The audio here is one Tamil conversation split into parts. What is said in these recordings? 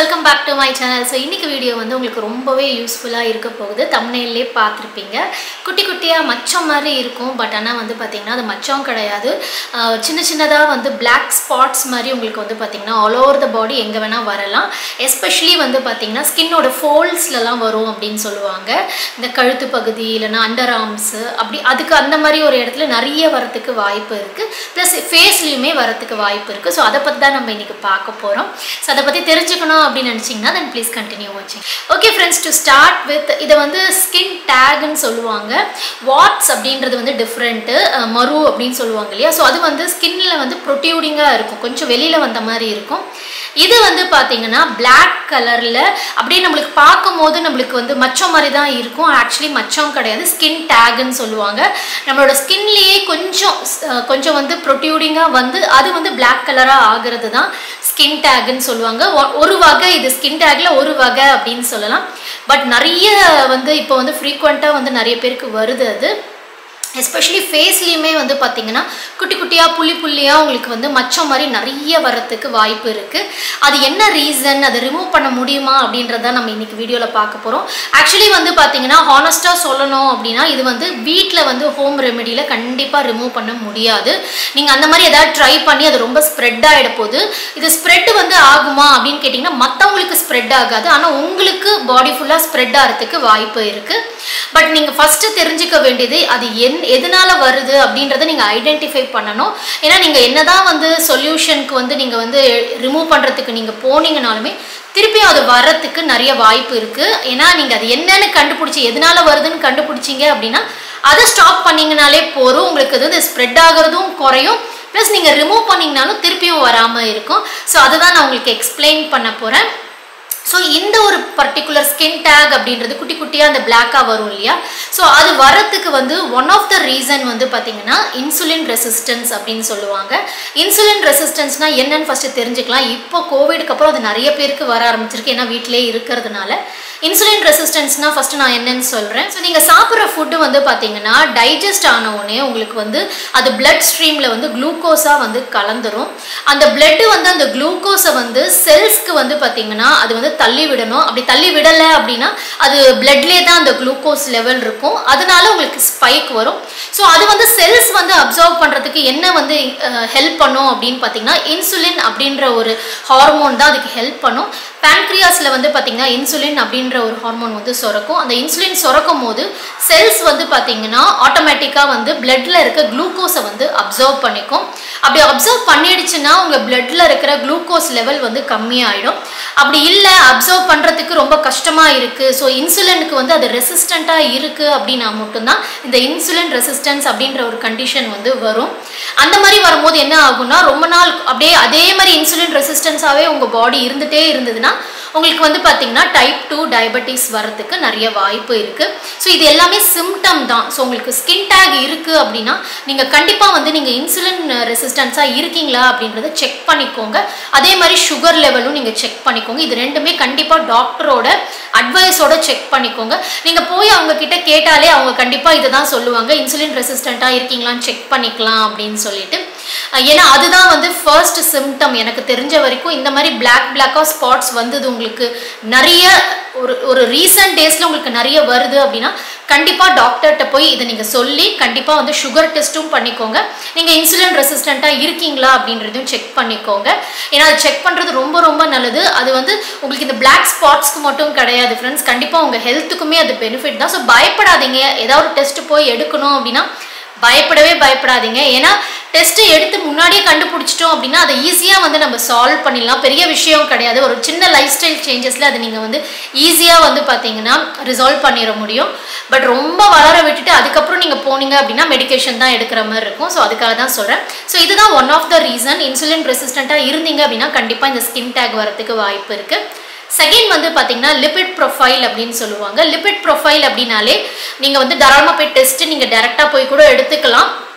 welcome back to my channel so இன்றைக்கி வீடியோ வந்து உங்களுக்கு ரொம்பவே யூஸ்ஃபுல்லாக இருக்க போகுது தமிழ்லேயே பார்த்துருப்பீங்க குட்டி குட்டியாக மச்சம் மாதிரி இருக்கும் பட் ஆனால் வந்து பார்த்திங்கன்னா அது மச்சம் கிடையாது ஆஹ் சின்ன சின்னதாக வந்து Black ஸ்பாட்ஸ் மாதிரி உங்களுக்கு வந்து பார்த்திங்கன்னா ஆல் ஓவர் த பாடி எங்கே வேணால் வரலாம் எஸ்பெஷலி வந்து பார்த்திங்கன்னா ஸ்கின்னோட ஃபோல்ட்ஸ்லலாம் வரும் அப்படின்னு சொல்லுவாங்க இந்த கழுத்து பகுதி இல்லைன்னா அண்டர் ஆர்ம்ஸு அப்படி அதுக்கு அந்த மாதிரி ஒரு இடத்துல நிறைய வரத்துக்கு வாய்ப்பு இருக்குது ப்ளஸ் ஃபேஸ்லேயுமே வரத்துக்கு வாய்ப்பு இருக்குது ஸோ அதை பற்றி தான் நம்ம இன்றைக்கி பார்க்க போகிறோம் ஸோ அதை பற்றி தெரிஞ்சுக்கணும் அப்படின்னு நினச்சிங்கன்னா தென் ப்ளீஸ் கண்டினியூ வாட்சிங் okay friends to start with இதை வந்து ஸ்கின் டேக்னு சொல்லுவாங்க வாட்ஸ் அப்படின்றது வந்து டிஃப்ரெண்ட்டு மரு அப்படின்னு சொல்லுவாங்க இல்லையா ஸோ அது வந்து ஸ்கின்ல வந்து ப்ரொட்டியூடிங்காக இருக்கும் கொஞ்சம் வெளியில் வந்த மாதிரி இருக்கும் இது வந்து பார்த்தீங்கன்னா Black கலரில் அப்படியே நம்மளுக்கு பார்க்கும்போது நம்மளுக்கு வந்து மச்சம் மாதிரி தான் இருக்கும் ஆக்சுவலி மச்சம் கிடையாது ஸ்கின் டேக்னு சொல்லுவாங்க நம்மளோட ஸ்கின்லேயே கொஞ்சம் அஹ், கொஞ்சம் வந்து ப்ரொட்டியூடிங்காக வந்து அது வந்து Black கலராக ஆகிறது தான் ஸ்கின் டேக்னு சொல்லுவாங்க ஒ- ஒரு வகை இது ஸ்கின் டேக்ல ஒரு வகை அப்படின்னு சொல்லலாம் பட் நிறைய வந்து இப்போ வந்து ஃப்ரீக்வெண்ட்டாக வந்து நிறைய பேருக்கு வருது அது எஸ்பெஷலி ஃபேஸ்லேயுமே வந்து பார்த்தீங்கன்னா குட்டி குட்டியாக புள்ளி புள்ளியாக உங்களுக்கு வந்து மச்சம் மாதிரி நிறைய வரத்துக்கு வாய்ப்பு இருக்குது அது என்ன ரீசன் அதை ரிமூவ் பண்ண முடியுமா அப்படின்றத நம்ம இன்னைக்கு வீடியோவில் பார்க்க போகிறோம் ஆக்சுவலி வந்து பார்த்தீங்கன்னா ஹானஸ்ட்டாக சொல்லணும் அப்படின்னா இது வந்து வீட்டில் வந்து ஹோம் ரெமெடியில் கண்டிப்பாக ரிமூவ் பண்ண முடியாது நீங்கள் அந்த மாதிரி ஏதாவது ட்ரை பண்ணி அது ரொம்ப ஸ்ப்ரெட் ஆகிட போகுது இது ஸ்ப்ரெட் வந்து ஆகுமா அப்படின்னு கேட்டிங்கன்னா மற்றவங்களுக்கு ஸ்ப்ரெட் ஆகாது ஆனால் உங்களுக்கு பாடி ஃபுல்லாக ஸ்ப்ரெட் ஆகிறதுக்கு வாய்ப்பு இருக்குது பட் நீங்கள் ஃபஸ்ட்டு தெரிஞ்சுக்க வேண்டியது அது என் எதனால வருது அப்படின்றத நீங்கள் ஐடென்டிஃபை பண்ணணும் ஏன்னா நீங்கள் என்னதான் வந்து சொல்யூஷனுக்கு வந்து நீங்கள் வந்து ரிமூவ் பண்ணுறதுக்கு நீங்கள் போனீங்கனாலுமே திருப்பியும் அது வர்றதுக்கு நிறைய வாய்ப்பு இருக்குது ஏன்னா நீங்கள் அது என்னன்னு கண்டுபிடிச்சி எதனால வருதுன்னு கண்டுபிடிச்சிங்க அப்படின்னா அதை ஸ்டாப் பண்ணீங்கனாலே போதும் உங்களுக்கு அது வந்து ஸ்ப்ரெட் ஆகுறதும் குறையும் ப்ளஸ் நீங்கள் ரிமூவ் பண்ணிங்கனாலும் திருப்பியும் வராமல் இருக்கும் ஸோ அதை தான் நான் உங்களுக்கு எக்ஸ்பிளைன் பண்ண போகிறேன் ஸோ இந்த ஒரு பர்டிகுலர் ஸ்கின் டேக் அப்படின்றது குட்டி குட்டியாக அந்த பிளாக்காக வரும் இல்லையா ஸோ அது வரத்துக்கு வந்து ஒன் ஆஃப் த ரீசன் வந்து பார்த்தீங்கன்னா இன்சுலின் ரெசிஸ்டன்ஸ் அப்படின்னு சொல்லுவாங்க இன்சுலின் ரெசிஸ்டன்ஸ்னால் என்னன்னு ஃபஸ்ட்டு தெரிஞ்சுக்கலாம் இப்போ கோவிடுக்கு அப்புறம் அது நிறைய பேருக்கு வர ஆரம்பிச்சிருக்கு ஏன்னா வீட்டிலே இருக்கிறதுனால இன்சுலின் ரெசிஸ்டன்ஸ்னால் ஃபஸ்ட்டு நான் என்னன்னு சொல்கிறேன் ஸோ நீங்கள் சாப்பிட்ற ஃபுட்டு வந்து பார்த்தீங்கன்னா டைஜஸ்ட் ஆன உடனே உங்களுக்கு வந்து அது பிளட் ஸ்ட்ரீமில் வந்து குளுக்கோஸாக வந்து கலந்துரும் அந்த பிளட் வந்து அந்த குளுக்கோஸை வந்து செல்ஸ்க்கு வந்து பார்த்தீங்கன்னா அது வந்து தள்ளி விடணும் அப்படி தள்ளி விடலை அப்படின்னா அது பிளட்லேயே தான் அந்த குளுக்கோஸ் லெவல் இருக்கும் அதனால உங்களுக்கு ஸ்பைக் வரும் ஸோ அது வந்து செல்ஸ் வந்து அப்சர்வ் பண்ணுறதுக்கு என்ன வந்து ஹெல்ப் பண்ணும் அப்படின்னு பார்த்தீங்கன்னா இன்சுலின் அப்படின்ற ஒரு ஹார்மோன் தான் அதுக்கு ஹெல்ப் பண்ணும் பேன்க்ரியாஸில் வந்து பார்த்தீங்கன்னா இன்சுலின் அப்படின்ற ஒரு ஹார்மோன் வந்து சுரக்கும் அந்த இன்சுலின் சுரக்கும் போது செல்ஸ் வந்து பார்த்தீங்கன்னா ஆட்டோமேட்டிக்காக வந்து பிளட்ல இருக்க குளுக்கோஸை வந்து அப்சர்வ் பண்ணிக்கும் அப்படி அப்சர்வ் பண்ணிடுச்சுன்னா உங்கள் பிளட்ல இருக்கிற குளுக்கோஸ் லெவல் வந்து கம்மியாயிடும் அப்படி இல்லை அப்சர்வ் பண்ணுறதுக்கு ரொம்ப கஷ்டமாக இருக்குது ஸோ இன்சுலினுக்கு வந்து அது ரெசிஸ்டண்ட்டாக இருக்குது அப்படின்னா மட்டும்தான் இந்த இன்சுலின் ரெசிஸ்டன்ஸ் அப்படின்ற ஒரு கண்டிஷன் வந்து வரும் அந்த மாதிரி வரும்போது என்ன ஆகும்னா ரொம்ப நாள் அப்படியே அதே மாதிரி இன்சுலின் ரெசிஸ்டன்ஸாகவே உங்கள் பாடி இருந்துகிட்டே இருந்ததுன்னா உங்களுக்கு வந்து பார்த்தீங்கன்னா டைப் டூ டயபெட்டிஸ் வரதுக்கு நிறைய வாய்ப்பு இருக்குது ஸோ இது எல்லாமே சிம்டம் தான் ஸோ உங்களுக்கு ஸ்கின் டேக் இருக்குது அப்படின்னா நீங்கள் கண்டிப்பாக வந்து நீங்கள் இன்சுலின் ரெசிஸ்டன்ஸாக இருக்கீங்களா அப்படின்றத செக் பண்ணிக்கோங்க அதே மாதிரி சுகர் லெவலும் நீங்கள் செக் பண்ணிக்கோங்க இது ரெண்டுமே கண்டிப்பாக டாக்டரோட அட்வைஸோட செக் பண்ணிக்கோங்க நீங்கள் போய் அவங்க கிட்ட கேட்டாலே அவங்க கண்டிப்பாக இதை தான் சொல்லுவாங்க இன்சுலின் ரெசிஸ்டண்ட்டாக இருக்கீங்களான்னு செக் பண்ணிக்கலாம் அப்படின்னு சொல்லிட்டு அஹ் ஏன்னா அதுதான் வந்து ஃபர்ஸ்ட் சிம்டம் எனக்கு தெரிஞ்ச வரைக்கும் இந்த மாதிரி பிளாக் பிளாக்காக ஸ்பாட்ஸ் வந்தது உங்களுக்கு நிறைய ஒரு ஒரு ரீசன்ட் டேஸில் உங்களுக்கு நிறைய வருது அப்படின்னா கண்டிப்பாக டாக்டர்கிட்ட போய் இதை நீங்கள் சொல்லி கண்டிப்பாக வந்து சுகர் டெஸ்ட்டும் பண்ணிக்கோங்க நீங்கள் இன்சுலின் ரெசிஸ்டண்ட்டாக இருக்கீங்களா அப்படின்றதையும் செக் பண்ணிக்கோங்க ஏன்னா அது செக் பண்ணுறது ரொம்ப ரொம்ப நல்லது அது வந்து உங்களுக்கு இந்த பிளாக் ஸ்பாட்ஸ்க்கு மட்டும் கிடையாது ஃப்ரெண்ட்ஸ் கண்டிப்பாக உங்கள் ஹெல்த்துக்குமே அது பெனிஃபிட் தான் ஸோ பயப்படாதீங்க ஏதாவது ஒரு டெஸ்ட் போய் எடுக்கணும் அப்படின்னா பயப்படவே பயப்படாதீங்க ஏன்னா டெஸ்ட்டு எடுத்து முன்னாடியே கண்டுபிடிச்சிட்டோம் அப்படின்னா அதை ஈஸியாக வந்து நம்ம சால்வ் பண்ணிடலாம் பெரிய விஷயம் கிடையாது ஒரு சின்ன லைஃப் ஸ்டைல் சேஞ்சஸில் அதை நீங்கள் வந்து ஈஸியாக வந்து பார்த்தீங்கன்னா ரிசால்வ் பண்ணிட முடியும் பட் ரொம்ப வளர விட்டுட்டு அதுக்கப்புறம் நீங்கள் போனீங்க அப்படின்னா மெடிகேஷன் தான் எடுக்கிற மாதிரி இருக்கும் ஸோ அதுக்காக தான் சொல்கிறேன் ஸோ இதுதான் one of the reason insulin ரெசிஸ்டண்ட்டாக இருந்தீங்க அப்படின்னா கண்டிப்பாக இந்த ஸ்கின் டேக் வரதுக்கு வாய்ப்பு இருக்குது செகண்ட் வந்து பார்த்தீங்கன்னா லிபிட் ப்ரொஃபைல் அப்படின்னு சொல்லுவாங்க லிபிட் ப்ரொஃபைல் அப்படின்னாலே நீங்கள் வந்து தாராளமாக போய் டெஸ்ட்டு நீங்கள் டேரெக்டாக போய் கூட எடுத்துக்கலாம்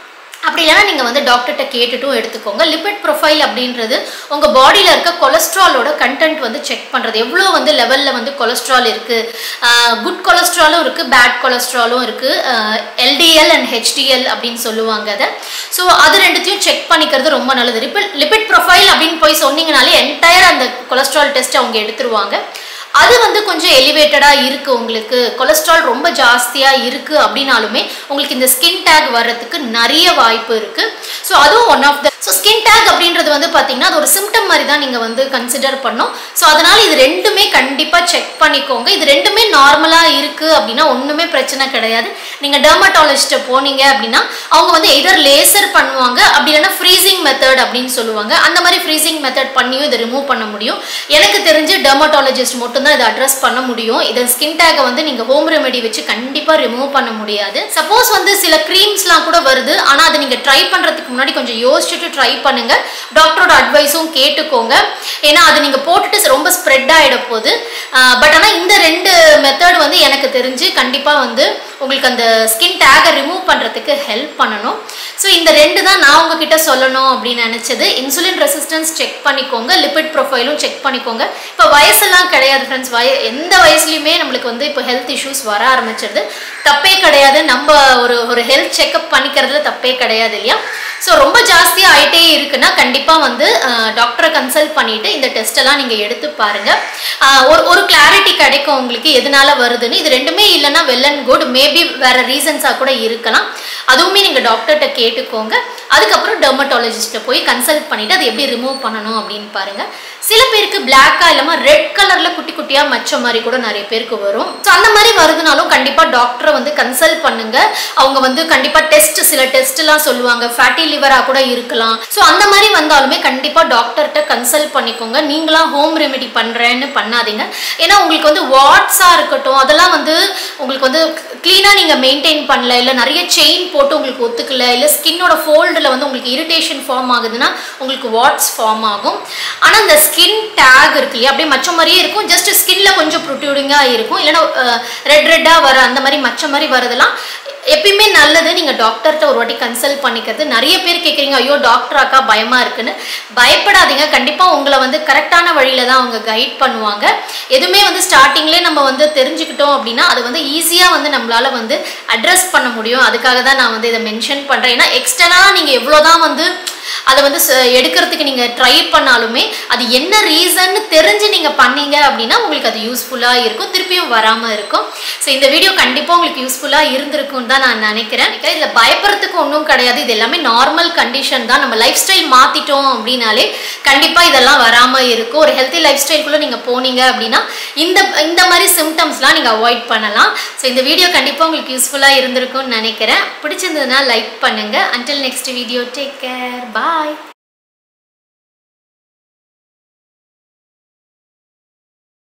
அப்படி இல்லைனா நீங்கள் வந்து டாக்டர்கிட்ட கேட்டுட்டும் எடுத்துக்கோங்க லிபிட் ப்ரொஃபைல் அப்படின்றது உங்கள் பாடியில் இருக்க கொலஸ்ட்ராலோட கண்டென்ட் வந்து செக் பண்ணுறது எவ்வளோ வந்து லெவலில் வந்து கொலஸ்ட்ரால் இருக்குது குட் கொலஸ்ட்ராலும் இருக்குது பேட் கொலஸ்ட்ராலும் இருக்குது எல்டிஎல் அண்ட் ஹெச்டிஎல் அப்படின்னு சொல்லுவாங்க அதை ஸோ அது ரெண்டுத்தையும் செக் பண்ணிக்கிறது ரொம்ப நல்லது லிபிட் லிபிட் ப்ரொஃபைல் அப்படின்னு போய் சொன்னீங்கனாலே என்டையர் அந்த கொலஸ்ட்ரால் டெஸ்ட் அவங்க எடுத்துருவாங்க அது வந்து கொஞ்சம் எலிவேட்டடாக இருக்குது உங்களுக்கு கொலஸ்ட்ரால் ரொம்ப ஜாஸ்தியாக இருக்குது அப்படின்னாலுமே உங்களுக்கு இந்த ஸ்கின் டேக் வர்றதுக்கு நிறைய வாய்ப்பு இருக்குது ஸோ அதுவும் one of the so skin tag அப்படின்றது வந்து பார்த்தீங்கன்னா அது ஒரு சிம்டம் மாதிரி தான் நீங்கள் வந்து கன்சிடர் பண்ணோம் ஸோ அதனால் இது ரெண்டுமே கண்டிப்பாக செக் பண்ணிக்கோங்க இது ரெண்டுமே நார்மலாக இருக்குது அப்படின்னா ஒன்றுமே பிரச்சனை கிடையாது நீங்கள் டெர்மட்டாலஜிஸ்ட்டை போனீங்க அப்படின்னா அவங்க வந்து எதர் லேசர் பண்ணுவாங்க அப்படி இல்லைன்னா ஃப்ரீசிங் மெத்தட் அப்படின்னு சொல்லுவாங்க அந்த மாதிரி ஃப்ரீசிங் மெத்தட் பண்ணியும் இதை ரிமூவ் பண்ண முடியும் எனக்கு தெரிஞ்சு டெர்மட்டாலஜிஸ்ட் மட்டும்தான் இதை அட்ரஸ் பண்ண முடியும் இதை ஸ்கின் டேக்கை வந்து நீங்கள் ஹோம் ரெமெடி வச்சு கண்டிப்பாக ரிமூவ் பண்ண முடியாது சப்போஸ் வந்து சில க்ரீம்ஸ்லாம் கூட வருது ஆனால் அதை நீங்கள் ட்ரை பண்ணுறதுக்கு முன்னாடி கொஞ்சம் யோசிச்சுட்டு ட்ரை பண்ணுங்க டாக்டரோட அட்வைஸும் கேட்டுக்கோங்க ஏன்னா அது நீங்கள் போட்டுட்டு ரொம்ப ஸ்ப்ரெட் ஆகிட போகுது பட் ஆனால் இந்த ரெண்டு மெத்தட் வந்து எனக்கு தெரிஞ்சு கண்டிப்பாக வந்து உங்களுக்கு அந்த ஸ்கின் டேகை ரிமூவ் பண்ணுறதுக்கு ஹெல்ப் பண்ணணும் ஸோ இந்த ரெண்டு தான் நான் உங்ககிட்ட சொல்லணும் அப்படின்னு நினச்சது இன்சுலின் ரெசிஸ்டன்ஸ் செக் பண்ணிக்கோங்க லிபிட் ப்ரொஃபைலும் செக் பண்ணிக்கோங்க இப்போ வயசெல்லாம் கிடையாது ஃப்ரெண்ட்ஸ் வய எந்த வயசுலையுமே நம்மளுக்கு வந்து இப்போ ஹெல்த் இஷ்யூஸ் வர ஆரம்பிச்சிருது தப்பே கிடையாது நம்ம ஒரு ஒரு ஹெல்த் செக்அப் பண்ணிக்கிறதுல தப்பே கிடையாது இல்லையா ஸோ ரொம்ப ஜாஸ்தியாக ஆகிட்டே இருக்குன்னா கண்டிப்பாக வந்து டாக்டரை கன்சல்ட் பண்ணிவிட்டு இந்த டெஸ்ட் எல்லாம் நீங்கள் எடுத்து பாருங்கள் ஒரு ஒரு கிளாரிட்டி கிடைக்கும் உங்களுக்கு எதனால வருதுன்னு இது ரெண்டுமே இல்லைன்னா வெல் அண்ட் குட் மேபி வேற ரீசன்ஸாக கூட இருக்கலாம் அதுவுமே நீங்கள் டாக்டர்கிட்ட கேட்டுக்கோங்க அதுக்கப்புறம் டெர்மட்டாலஜிஸ்ட்டை போய் கன்சல்ட் பண்ணிவிட்டு அதை எப்படி ரிமூவ் பண்ணணும் அப்படின்னு பாருங்கள் சில பேருக்கு பிளாக்காக இல்லாமல் ரெட் கலரில் குட்டி குட்டியாக மச்ச மாதிரி கூட நிறைய பேருக்கு வரும் ஸோ அந்த மாதிரி வருதுனாலும் கண்டிப்பாக டாக்டரை வந்து கன்சல்ட் பண்ணுங்க அவங்க வந்து கண்டிப்பாக டெஸ்ட் சில டெஸ்ட்லாம் சொல்லுவாங்க ஃபேட்டி லிவராக கூட இருக்கலாம் ஸோ அந்த மாதிரி வந்தாலுமே கண்டிப்பாக டாக்டர்கிட்ட கன்சல்ட் பண்ணிக்கோங்க நீங்களாம் ஹோம் ரெமெடி பண்ணுறேன்னு பண்ணாதீங்க ஏன்னா உங்களுக்கு வந்து வாட்ஸாக இருக்கட்டும் அதெல்லாம் வந்து உங்களுக்கு வந்து க்ளீனாக நீங்கள் மெயின்டைன் பண்ணல இல்லை நிறைய செயின் போட்டு உங்களுக்கு ஒத்துக்கல இல்லை ஸ்கின்னோட ஃபோல்டில் வந்து உங்களுக்கு இரிட்டேஷன் ஃபார்ம் ஆகுதுன்னா உங்களுக்கு வாட்ஸ் ஃபார்ம் ஆகும் ஆனால் இந்த ஸ்கின் டேக் இருக்கு இல்லையா அப்படியே மச்ச மாதிரியே இருக்கும் ஜஸ்ட் ஸ்கின்ல கொஞ்சம் ப்ரொட்யூடிங்காக இருக்கும் இல்லைன்னா ரெட் ரெட்டாக வர அந்த மாதிரி மச்ச மாதிரி வரதெல்லாம் எப்பயுமே நல்லது நீங்கள் டாக்டர்கிட்ட ஒரு வாட்டி கன்சல்ட் பண்ணிக்கிறது நிறைய பேர் கேட்குறீங்க ஐயோ டாக்டர் அக்கா பயமாக இருக்குன்னு பயப்படாதீங்க கண்டிப்பாக உங்களை வந்து கரெக்டான வழியில் தான் அவங்க கைட் பண்ணுவாங்க எதுவுமே வந்து ஸ்டார்டிங்லேயே நம்ம வந்து தெரிஞ்சுக்கிட்டோம் அப்படின்னா அது வந்து ஈஸியாக வந்து நம்மளால வந்து அட்ரஸ் பண்ண முடியும் அதுக்காக தான் நான் வந்து இதை மென்ஷன் பண்ணுறேன் ஏன்னா எக்ஸ்டர்னாக நீங்கள் எவ்வளோதான் வந்து அதை வந்து எடுக்கிறதுக்கு நீங்கள் ட்ரை பண்ணாலுமே அது என்ன ரீசன்னு தெரிஞ்சு நீங்கள் பண்ணீங்க அப்படின்னா உங்களுக்கு அது யூஸ்ஃபுல்லாக இருக்கும் திருப்பியும் வராமல் இருக்கும் ஸோ இந்த வீடியோ கண்டிப்பாக உங்களுக்கு யூஸ்ஃபுல்லாக இருந்திருக்கும்னு தான் நான் நினைக்கிறேன் இதில் பயப்படுறதுக்கு ஒன்றும் கிடையாது இது எல்லாமே நார்மல் கண்டிஷன் தான் நம்ம லைஃப் ஸ்டைல் மாற்றிட்டோம் அப்படின்னாலே கண்டிப்பாக இதெல்லாம் வராமல் இருக்கும் ஒரு ஹெல்த்தி லைஃப் ஸ்டைல்குள்ளே நீங்கள் போனீங்க அப்படின்னா இந்த இந்த மாதிரி சிம்டம்ஸ்லாம் நீங்கள் அவாய்ட் பண்ணலாம் ஸோ இந்த வீடியோ கண்டிப்பாக உங்களுக்கு யூஸ்ஃபுல்லாக இருந்திருக்கும்னு நினைக்கிறேன் பிடிச்சிருந்ததுன்னா லைக் பண்ணுங்கள் until next video take care பாய்